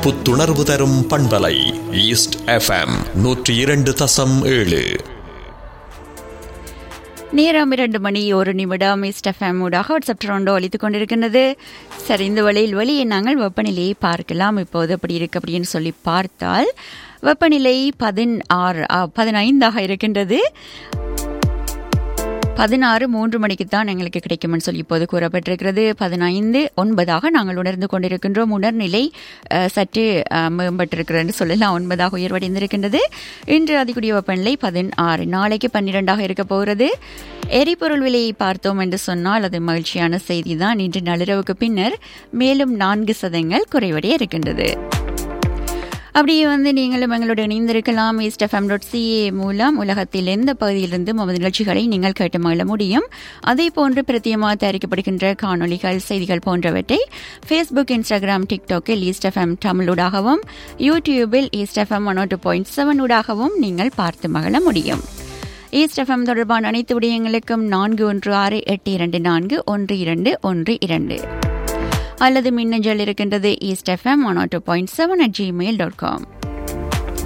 புத்துணர்வு தரும் பண்பலை ஈஸ்ட் எஃப்எம் நூற்றி இரண்டு தசம் ஏழு நேரம் இரண்டு மணி ஒரு நிமிடம் இஸ்டஃபேம் ஊடாக வாட்ஸ்அப் ட்ரோண்டோ ஒலித்துக் கொண்டிருக்கின்றது சரி இந்த வழியில் வெளியே நாங்கள் வெப்பநிலையை பார்க்கலாம் இப்போது எப்படி இருக்கு அப்படின்னு சொல்லி பார்த்தால் வெப்பநிலை பதினாறு பதினைந்தாக இருக்கின்றது பதினாறு மூன்று மணிக்கு தான் எங்களுக்கு கிடைக்கும்னு சொல்லி இப்போது கூறப்பட்டிருக்கிறது பதினைந்து ஒன்பதாக நாங்கள் உணர்ந்து கொண்டிருக்கின்றோம் உணர்நிலை அஹ், சற்று அஹ், மேம்பட்டிருக்கிறதுன்னு சொல்லலாம் ஒன்பதாக உயர்வடைந்திருக்கின்றது இன்று அதிகூடிய வெப்பநிலை பதினாறு நாளைக்கு பன்னிரெண்டாக இருக்க போகிறது எரிபொருள் விலையை பார்த்தோம் என்று சொன்னால் அது மகிழ்ச்சியான செய்தி தான் இன்று நள்ளிரவுக்கு பின்னர் மேலும் நான்கு சதங்கள் குறைவடைய இருக்கின்றது அப்படியே வந்து நீங்களும் எங்களோட இணைந்திருக்கலாம் ஈஸ்ட் எஃப்எம் டாட் சிஏ மூலம் உலகத்தில் எந்த பகுதியிலிருந்தும் நமது நிகழ்ச்சிகளை நீங்கள் கேட்டு மகிழ முடியும் அதே போன்று பிரத்தியமாக தயாரிக்கப்படுகின்ற காணொளிகள் செய்திகள் போன்றவற்றை ஃபேஸ்புக் இன்ஸ்டாகிராம் டிக்டாக்கில் ஈஸ்ட் எஃப்எம் தமிழூடாகவும் யூடியூபில் East FM one two point seven ஊடாகவும் நீங்கள் பார்த்து மகிழ முடியும் ஈஸ்ட் எஃப்எம் தொடர்பான அனைத்து விடயங்களுக்கும் நான்கு ஒன்று ஆறு எட்டு இரண்டு நான்கு ஒன்று இரண்டு ஒன்று இரண்டு அல்லது மின்னஞ்சல் இருக்கின்றது East FM one two point seven at Gmail dot com